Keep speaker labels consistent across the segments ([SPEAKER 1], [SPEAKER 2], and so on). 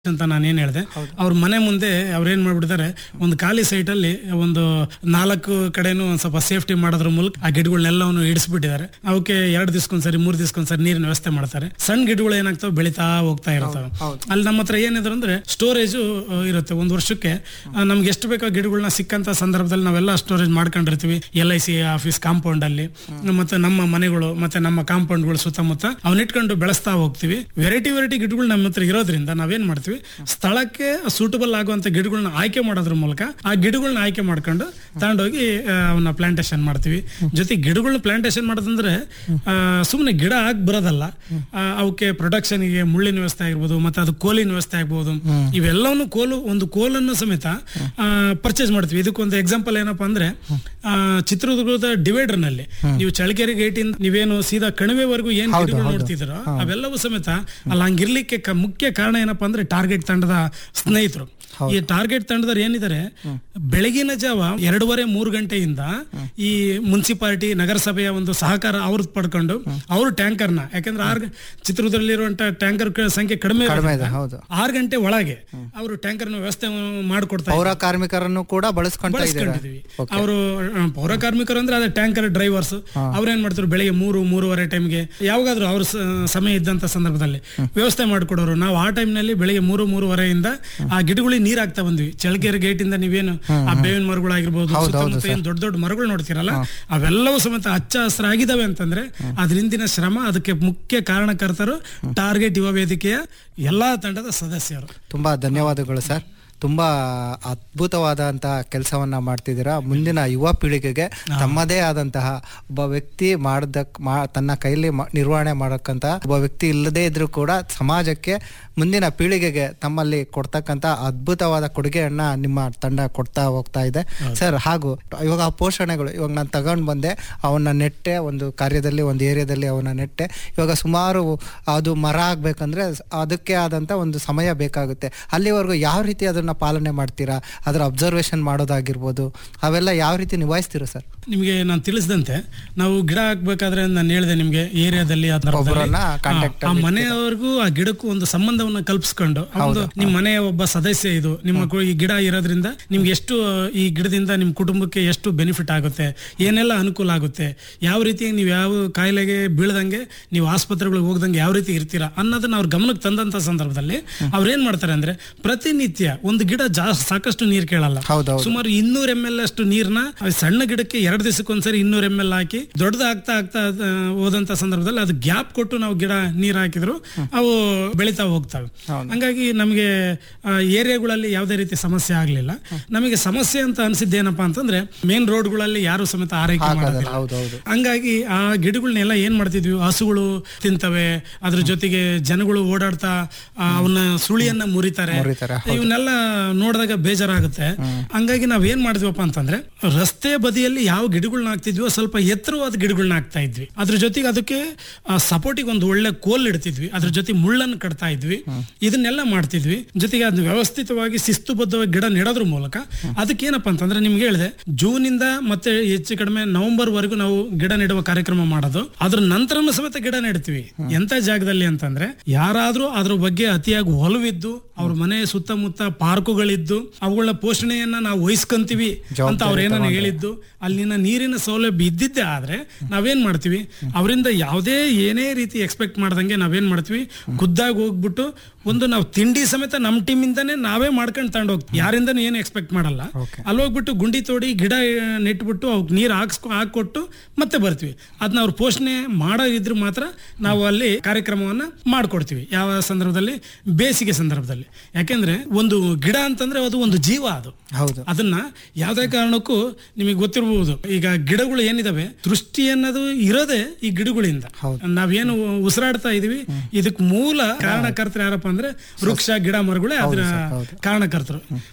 [SPEAKER 1] ಅಂತ ನಾನು ಏನ್ ಹೇಳಿದೆ ಅವ್ರ ಮನೆ ಮುಂದೆ ಅವ್ರು ಏನ್ ಮಾಡ್ಬಿಡ್ತಾರೆ ಒಂದು ಖಾಲಿ ಸೈಟ್ ಅಲ್ಲಿ ಒಂದು ನಾಲ್ಕು ಕಡೆನೂ ಒಂದ್ ಸ್ವಲ್ಪ ಸೇಫ್ಟಿ ಮಾಡೋದ್ರ ಮೂಲಕ ಆ ಗಿಡಗಳನ್ನೆಲ್ಲವನ್ನು ಇಡಿಸ್ಬಿಟ್ಟಿದ್ದಾರೆ ಅವಕ್ಕೆ ಎರಡು ದಿವ್ಸಕ್ಕೊಂದ್ಸರಿ ಮೂರ್ ದಿವ್ಸಕ್ಕೊಂದ್ಸರಿ ನೀರಿನ ವ್ಯವಸ್ಥೆ ಮಾಡ್ತಾರೆ ಸಣ್ಣ ಗಿಡಗಳು ಏನಾಗ್ತವೆ ಬೆಳಿತಾ ಹೋಗ್ತಾ ಇರ್ತವೆ ಅಲ್ಲಿ ನಮ್ಮ ಹತ್ರ ಏನಿದ್ರು ಅಂದ್ರೆ ಸ್ಟೋರೇಜ್ ಇರುತ್ತೆ ಒಂದು ವರ್ಷಕ್ಕೆ ಆ, ನಮ್ಗೆ ಎಷ್ಟು ಬೇಕೋ ಗಿಡಗಳನ್ನ ಸಿಕ್ಕಂತ ಸಂದರ್ಭದಲ್ಲಿ ನಾವೆಲ್ಲ ಸ್ಟೋರೇಜ್ ಮಾಡ್ಕೊಂಡಿರ್ತೀವಿ L I C office compound ಅಲ್ಲಿ ಮತ್ತೆ ನಮ್ಮ ಮನೆಗಳು ಮತ್ತೆ ನಮ್ಮ ಕಾಂಪೌಂಡ್ಗಳು ಸುತ್ತಮುತ್ತ ಅವನ್ನ ಇಟ್ಕೊಂಡು ಬೆಳೆಸ್ತಾ ಹೋಗ್ತೀವಿ ವೆರೈಟಿ ವೆರೈಟಿ ಗಿಡಗಳು ನಮ್ಮ ಹತ್ರ ಇರೋದ್ರಿಂದ ನಾವೇನ್ ಮಾಡ್ತೀವಿ ಸ್ಥಳಕ್ಕೆ ಸೂಟಬಲ್ ಆಗುವಂತ ಗಿಡಗಳನ್ನ ಆಯ್ಕೆ ಮಾಡೋದ್ರ ಮೂಲಕ ಆ ಗಿಡಗಳನ್ನ ಆಯ್ಕೆ ಮಾಡ್ಕೊಂಡು ತಗೊಂಡೋಗಿ ಆ, ಅವನ್ನ ಪ್ಲಾಂಟೇಶನ್ ಮಾಡ್ತೀವಿ ಜೊತೆ ಗಿಡಗಳನ್ನ ಪ್ಲಾಂಟೇಶನ್ ಮಾಡೋದಂದ್ರೆ ಸುಮ್ಮನೆ ಗಿಡ ಆಗಿ ಬರೋದಲ್ಲ ಆ, ಅವಕ್ಕೆ ಪ್ರೊಡಕ್ಷನ್ಗೆ ಮುಳ್ಳಿನ ವ್ಯವಸ್ಥೆ ಆಗಿರ್ಬೋದು ಮತ್ತೆ ಅದು ಕೋಲಿನ ವ್ಯವಸ್ಥೆ ಆಗ್ಬೋದು ಇವೆಲ್ಲವನ್ನು ಕೋಲು ಒಂದು ಕೋಲನ್ನು ಸಮೇತ ಪರ್ಚೇಸ್ ಮಾಡ್ತೀವಿ ಇದಕ್ಕೊಂದು ಎಕ್ಸಾಂಪಲ್ ಏನಪ್ಪಾ ಅಂದ್ರೆ ಆ, ಚಿತ್ರದುರ್ಗದ ಡಿವೈಡರ್ ನಲ್ಲಿ ನೀವು ಚಳಕೆರೆ ಗೇಟ್ ಇಂದ ನೀವೇನು ಸೀದಾ ಕಣಿವೆವರೆಗೂ ಏನ್ ಗಿಡಗಳು ನೋಡ್ತಿದ್ದೀರೋ ಅವೆಲ್ಲವೂ ಸಮೇತ ಅಲ್ಲಿ ಹಂಗಿರ್ಲಿಕ್ಕೆ ಕ- ಮುಖ್ಯ ಕಾರಣ ಏನಪ್ಪಾ ಅಂದ್ರೆ ಟಾರ್ಗೆಟ್ ತಂಡದ ಸ್ನೇಹಿತರು ಈ ಟಾರ್ಗೆಟ್ ತಂಡದವ್ರು ಏನಿದ್ದಾರೆ ಬೆಳಗಿನ ಜಾವ ಎರಡೂವರೆ ಮೂರು ಗಂಟೆಯಿಂದ ಈ ಮುನ್ಸಿಪಾಲಿಟಿ ನಗರಸಭೆಯ ಒಂದು ಸಹಕಾರ ಅವ್ರದ್ದು ಪಡ್ಕೊಂಡು ಅವರು ಟ್ಯಾಂಕರ್ನ ಯಾಕಂದ್ರೆ ಆರ್ ಚಿತ್ರದುರ್ಗದಲ್ಲಿರುವಂತ ಟ್ಯಾಂಕರ್ ಸಂಖ್ಯೆ ಕಡಿಮೆ
[SPEAKER 2] ಕಡಿಮೆ ಇದೆ
[SPEAKER 1] ಇರೋದ್ರಿಂದ
[SPEAKER 2] ಹೌದು
[SPEAKER 1] ಆರು ಗಂಟೆ ಒಳಗೆ ಅವರು ಟ್ಯಾಂಕರ್ನ ವ್ಯವಸ್ಥೆ ಮಾಡಿಕೊಡ್ತಾ
[SPEAKER 2] ಪೌರ ಕಾರ್ಮಿಕರನ್ನು ಕೂಡ ಬಳಸ್ಕೊಂತ ಇದ್ದಾರೆ
[SPEAKER 1] ಬಳಸ್ಕೊಂಡಿದೀವಿ ಅವರು ಪೌರ ಕಾರ್ಮಿಕರು ಅಂದ್ರೆ ಅದೇ ಟ್ಯಾಂಕರ್ ಡ್ರೈವರ್ಸ್ ಅವ್ರೇನ್ ಮಾಡ್ತಾರೆ ಬೆಳಿಗ್ಗೆ ಮೂರು ಮೂರುವರೆ ಟೈಮ್ಗೆ ಯಾವಾಗಾದ್ರೂ ಅವ್ರ ಸ- ಸಮಯ ಇದ್ದಂತ ಸಂದರ್ಭದಲ್ಲಿ ವ್ಯವಸ್ಥೆ ಮಾಡ್ಕೊಡೋರು ನಾವು ಆ time ನಲ್ಲಿ ಬೆಳಿಗ್ಗೆ ಮೂರು ಮೂರುವರೆಯಿಂದ ಆ ಗಿಡಗಳಿಗೆ ನೀರ್ ಹಾಕ್ತಾ ಬಂದ್ವಿ ಚಳಕೆರೆ ಗೇಟ್ ಇಂದ ನೀವೇನು ಆ ಬೇವಿನ ಮರಗಳಾಗಿರ್ಬೋದು ಸುತ್ತಮುತ್ತ ಏನ್ ದೊಡ್ಡ ದೊಡ್ಡ ಮರಗಳು ನೋಡ್ತೀರಲ್ಲ ಅವೆಲ್ಲವೂ ಸಮೇತ ಹಚ್ಚ ಹಸಿರಾಗಿದ್ದಾವೆ ಅಂತಂದ್ರೆ ಅದ್ರ ಹಿಂದಿನ ಶ್ರಮ ಅದಕ್ಕೆ ಮುಖ್ಯ ಕಾರಣಕರ್ತರು ಟಾರ್ಗೆಟ್ ಯುವ ವೇದಿಕೆಯ ಎಲ್ಲಾ ತಂಡದ ಸದಸ್ಯರು
[SPEAKER 2] ತುಂಬಾ ಧನ್ಯವಾದಗಳು ಸರ್ ತುಂಬಾ ಅದ್ಭುತವಾದಂತಹ ಕೆಲಸವನ್ನ ಮಾಡ್ತಿದ್ದೀರಾ ಮುಂದಿನ ಯುವ ಪೀಳಿಗೆಗೆ ತಮ್ಮದೇ ಆದಂತಹ ಒಬ್ಬ ವ್ಯಕ್ತಿ ಮಾಡದಕ್ ಮಾ ತನ್ನ ಕೈಲಿ ಮ- ನಿರ್ವಹಣೆ ಮಾಡಕ್ಕಂತ ಒಬ್ಬ ವ್ಯಕ್ತಿ ಇಲ್ಲದೇ ಇದ್ರೂ ಕೂಡ ಸಮಾಜಕ್ಕೆ ಮುಂದಿನ ಪೀಳಿಗೆಗೆ ತಮ್ಮಲ್ಲಿ ಕೊಡ್ತಕ್ಕಂತ ಅದ್ಭುತವಾದ ಕೊಡುಗೆಯನ್ನ ನಿಮ್ಮ ತಂಡ ಕೊಡ್ತಾ ಹೋಗ್ತಾ ಇದೆ ಸರ್ ಹಾಗೂ ಇವಾಗ ಆ ಪೋಷಣೆಗಳು ಇವಾಗ ನಾನು ತಗೊಂಡ್ ಬಂದೆ ಅವನ್ನ ನೆಟ್ಟೆ ಒಂದು ಕಾರ್ಯದಲ್ಲಿ ಒಂದು ಏರಿಯಾದಲ್ಲಿ ಅವನ್ನ ನೆಟ್ಟೆ ಇವಾಗ ಸುಮಾರು ಅದು ಮರ ಆಗ್ಬೇಕಂದ್ರೆ ಅದಕ್ಕೆ ಆದಂತ ಒಂದು ಸಮಯ ಬೇಕಾಗುತ್ತೆ ಅಲ್ಲಿವರೆಗೂ ಯಾವ ರೀತಿ ಅದನ್ನ ಪಾಲನೆ ಮಾಡ್ತೀರಾ ಅದರ ಅಬ್ಸರ್ವೇಷನ್ ಮಾಡೋದಾಗಿರ್ಬೋದು ಅವೆಲ್ಲ ಯಾವ ರೀತಿ ನಿಭಾಯಿಸ್ತೀರಾ ಸರ್
[SPEAKER 1] ನಿಮಗೆ ನಾನು ತಿಳಿಸಿದಂತೆ ನಾವು ಗಿಡ ಹಾಕ್ಬೇಕಾದ್ರೆ ನಾನು ಹೇಳಿದೆ ನಿಮ್ಗೆ ಏರಿಯಾದಲ್ಲಿ ಆ ಸಂದರ್ಭದಲ್ಲಿ,
[SPEAKER 2] ಒಬ್ಬರನ್ನ contact
[SPEAKER 1] ಆ, ಆ ಮನೆಯವರೆಗೂ ಆ ಗಿಡಕ್ಕೂ ಒಂದು ಸಂಬಂಧವನ್ನ ಕಲ್ಪಿಸ್ಕೊಂಡು ಒಂದು ನಿಮ್ಮ ಮನೆಯ ಒಬ್ಬ ಸದಸ್ಯ ಇದು ನಿಮ್ಮ ಕು- ಈ ಗಿಡ ಇರೋದ್ರಿಂದ ನಿಮ್ಗೆ ಎಷ್ಟು ಆ, ಈ ಗಿಡದಿಂದ ನಿಮ್ಮ ಕುಟುಂಬಕ್ಕೆ ಎಷ್ಟು ಬೆನಿಫಿಟ್ ಆಗುತ್ತೆ ಏನೆಲ್ಲ ಅನುಕೂಲ ಆಗುತ್ತೆ ಯಾವ ರೀತಿ ನೀವು ಯಾವ ಕಾಯಿಲೆಗೆ ಬೀಳದಂಗೆ ನೀವು ಆಸ್ಪತ್ರೆಗಳಿಗೆ ಹೋಗದಂಗೆ ಯಾವ ರೀತಿ ಇರ್ತೀರಾ ಅನ್ನೋದನ್ನ ಅವ್ರ ಗಮನಕ್ಕೆ ತಂದಂತ ಸಂದರ್ಭದಲ್ಲಿ ಅವ್ರು ಏನ್ ಮಾಡ್ತಾರೆ ಅಂದ್ರೆ ಪ್ರತಿನಿತ್ಯ ಒಂದು ಗಿಡ ಜಾಸ್ತಿ ಸಾಕಷ್ಟು ನೀರು ಕೇಳಲ್ಲ
[SPEAKER 2] ಹೌದೌದು
[SPEAKER 1] ಸುಮಾರು ಇನ್ನೂರ ಎಂ ಎಲ್ ಅಷ್ಟು ನೀರ್ನ ಆ ಸಣ್ಣ ಗಿಡಕ್ಕೆ ಎರಡು ದಿವಸಕ್ಕೊಂದ್ಸರಿ ಇನ್ನೂರ ಎಂ ಎಲ್ ಹಾಕಿ ದೊಡ್ಡದಾಗ್ತಾ ಆಗ್ತಾ ಆ, ಹೋದಂತ ಸಂದರ್ಭದಲ್ಲಿ ಅದು ಗ್ಯಾಪ್ ಕೊಟ್ಟು ನಾವು ಗಿಡ ನೀರ್ ಹಾಕಿದ್ರು ಅವು ಬೆಳಿತಾ ಹೋಗ್ತವೆ ಹಂಗಾಗಿ ನಮಗೆ ಏರಿಯಾಗಳಲ್ಲಿ ಯಾವುದೇ ರೀತಿ ಸಮಸ್ಯೆ ಆಗ್ಲಿಲ್ಲ ನಮಗೆ ಸಮಸ್ಯೆ ಅಂತ ಅನ್ಸಿದ್ದು ಏನಪ್ಪಾ ಅಂತಂದ್ರೆ ಮೇನ್ ರೋಡ್ಗಳಲ್ಲಿ ಯಾರು ಸಮೇತ ಆರೈಕೆ ಮಾಡೋದಿಲ್ಲ
[SPEAKER 2] ಹೌದೌದು
[SPEAKER 1] ಹಂಗಾಗಿ ಆ ಗಿಡಗಳನ್ನೆಲ್ಲ ಏನ್ ಮಾಡ್ತಿದ್ವಿ ಹಸುಗಳು ತಿಂತವೆ ಅದ್ರ ಜೊತೆಗೆ ಜನಗಳು ಓಡಾಡ್ತಾ ಆ, ಅವನ್ನ ಸುಳಿಯನ್ನ ಮುರಿತಾರೆ
[SPEAKER 2] ಮುರಿತಾರೆ,
[SPEAKER 1] ಇವನ್ನೆಲ್ಲ ನೋಡಿದಾಗ ಬೇಜಾರಾಗುತ್ತೆ ಹಂಗಾಗಿ ನಾವ್ ಏನ್ ಮಾಡಿದ್ವಪ್ಪ ಅಂತಂದ್ರೆ ರಸ್ತೆ ಬದಿಯಲ್ಲಿ ಯಾವ ಗಿಡಗಳನ್ನ ಹಾಕ್ತಿದ್ವಿ ಸ್ವಲ್ಪ ಎತ್ತರವಾದ ಗಿಡಗಳನ್ನ ಹಾಕ್ತಾ ಇದ್ವಿ ಅದ್ರ ಜೊತೆಗೆ ಅದಕ್ಕೆ ಸಪೋರ್ಟಿಗೆ ಒಂದು ಒಳ್ಳೆ ಕೋಲ್ ಇಡ್ತಿದ್ವಿ ಅದ್ರ ಜೊತೆ ಮುಳ್ಳನ್ನು ಕಟ್ತಾ ಇದ್ವಿ ಇದನ್ನೆಲ್ಲ ಮಾಡ್ತಿದ್ವಿ ಜೊತೆಗೆ ಅದನ್ನ ವ್ಯವಸ್ಥಿತವಾಗಿ ಶಿಸ್ತುಬದ್ಧವಾಗಿ ಗಿಡ ನೆಡೋದ್ರ ಮೂಲಕ ಅದಕ್ಕೆ ಏನಪ್ಪಾ ಅಂತಂದ್ರೆ ನಿಮ್ಗೆ ಹೇಳಿದೆ ಜೂನ್ ಇಂದ ಮತ್ತೆ ಹೆಚ್ಚು ಕಡಿಮೆ ನವೆಂಬರ್ ವರೆಗೂ ನಾವು ಗಿಡ ನೆಡುವ ಕಾರ್ಯಕ್ರಮ ಮಾಡೋದು ಅದ್ರ ನಂತರನೂ ಸಮೇತ ಗಿಡ ನೆಡ್ತೀವಿ ಎಂತ ಜಾಗದಲ್ಲಿ ಅಂತಂದ್ರೆ ಯಾರಾದ್ರೂ ಅದ್ರ ಬಗ್ಗೆ ಅತಿಯಾಗಿ ಒಲವಿದ್ದು ಅವ್ರ ಮನೆ ಸುತ್ತಮುತ್ತ ಪಾರ್ಕುಗಳಿದ್ದು ಅವುಗಳ ಪೋಷಣೆಯನ್ನ ನಾವು ವಹಿಸ್ಕೊಂತೀವಿ ಅಂತ ಅವ್ರ ಏನಾನ ಹೇಳಿದ್ದು ಅಲ್ಲಿನ ನೀರಿನ ಸೌಲಭ್ಯ ಇದ್ದಿದ್ದೇ ಆದ್ರೆ ನಾವೇನ್ ಮಾಡ್ತೀವಿ ಅವರಿಂದ ಯಾವುದೇ ಏನೇ ರೀತಿ ಎಕ್ಸ್ಪೆಕ್ಟ್ ಮಾಡ್ದಂಗೆ ನಾವೇನ್ ಮಾಡ್ತೀವಿ ಖುದ್ದಾಗಿ ಹೋಗ್ಬಿಟ್ಟು ಒಂದು ನಾವು ತಿಂಡಿ ಸಮೇತ ನಮ್ಮ ಟೀಮ್ ಇಂದಾನೆ ನಾವೇ ಮಾಡ್ಕೊಂಡು ತಗೊಂಡು ಹೋಗ್ತೀವಿ ಯಾರಿಂದನೂ ಏನು ಎಕ್ಸ್ಪೆಕ್ಟ್ ಮಾಡಲ್ಲ ಅಲ್ಲಿ ಹೋಗ್ಬಿಟ್ಟು ಗುಂಡಿ ತೋಡಿ ಗಿಡ ಆ, ನೆಟ್ಬಿಟ್ಟು ಅವ್ಕೆ ನೀರು ಹಾಕ್ಸ್ಕೊ ಹಾಕೊಟ್ಟು ಮತ್ತೆ ಬರ್ತೀವಿ ಅದನ್ನ ಅವ್ರ ಪೋಷಣೆ ಮಾಡೋ ಇದ್ರೆ ಮಾತ್ರ ನಾವು ಅಲ್ಲಿ ಕಾರ್ಯಕ್ರಮವನ್ನ ಮಾಡ್ಕೊಡ್ತೀವಿ ಯಾವ ಸಂದರ್ಭದಲ್ಲಿ ಬೇಸಿಗೆ ಸಂದರ್ಭದಲ್ಲಿ ಯಾಕೆಂದ್ರೆ ಒಂದು ಗಿಡ ಅಂತಂದ್ರೆ ಅದು ಒಂದು ಜೀವ ಅದು
[SPEAKER 2] ಹೌದು
[SPEAKER 1] ಅದನ್ನ ಯಾವುದೇ ಕಾರಣಕ್ಕೂ ನಿಮಗೆ ಗೊತ್ತಿರಬಹುದು ಈಗ ಗಿಡಗಳು ಏನಿದಾವೆ ದೃಷ್ಟಿ ಅನ್ನೋದು ಇರೋದೇ ಈ ಗಿಡಗಳಿಂದ ನಾವೇನು ಉಸಿರಾಡ್ತಾ ಇದೀವಿ ಇದಕ್ ಮೂಲ ಕಾರಣಕರ್ತರು ಯಾರಪ್ಪ ಅಂದ್ರೆ ವೃಕ್ಷ ಗಿಡ ಮರಗಳೇ ಅದರ ಕಾರಣಕರ್ತರು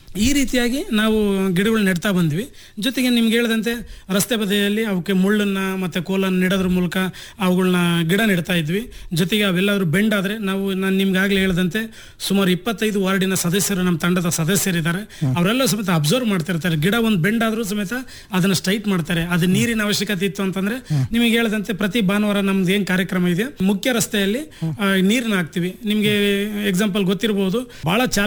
[SPEAKER 1] ಈ ರೀತಿಯಾಗಿ ನಾವು ಗಿಡಗಳು ನೆಡ್ತಾ ಬಂದ್ವಿ ಜೊತೆಗೆ ನಿಮ್ಗೆ ಹೇಳಿದಂತೆ ರಸ್ತೆ ಬದಿಯಲ್ಲಿ ಅವಕ್ಕೆ ಮುಳ್ಳನ್ನ ಮತ್ತೆ ಕೋಲನ್ನು ನೆಡೋದ್ರ ಮೂಲಕ ಅವುಗಳನ್ನ ಗಿಡ ನೆಡ್ತಾ ಇದ್ವಿ ಜೊತೆಗೆ ಅವೆಲ್ಲಾದ್ರೂ ಬೆಂಡ್ ಆದ್ರೆ ನಾವು ನಾನು ನಿಮ್ಗೆ ಆಗ್ಲೇ ಹೇಳಿದಂತೆ ಸುಮಾರು ಇಪ್ಪತ್ತೈದು ವಾರ್ಡಿನ ಸದಸ್ಯರು ನಮ್ಮ ತಂಡದ ಸದಸ್ಯರಿದ್ದಾರೆ ಅವರೆಲ್ಲ ಸಮೇತ ಅಬ್ಸರ್ವ್ ಮಾಡ್ತಿರ್ತಾರೆ ಗಿಡ ಒಂದು ಬೆಂಡ್ ಆದ್ರೂ ಸಮೇತ ಅದನ್ನ ಸ್ಟ್ರೈಟ್ ಮಾಡ್ತಾರೆ ಅದು ನೀರಿನ ಅವಶ್ಯಕತೆ ಇತ್ತು ಅಂತಂದ್ರೆ ನಿಮಗೆ ಹೇಳಿದಂತೆ ಪ್ರತಿ ಭಾನುವಾರ ನಮ್ದು ಏನ್ ಕಾರ್ಯಕ್ರಮ ಇದೆ ಮುಖ್ಯ ರಸ್ತೆಯಲ್ಲಿ ಆ, ನೀರನ್ನ ಹಾಕ್ತಿವಿ ನಿಮ್ಗೆ ಎಕ್ಸಾಂಪಲ್ ಗೊತ್ತಿರಬಹುದು ಬಹಳ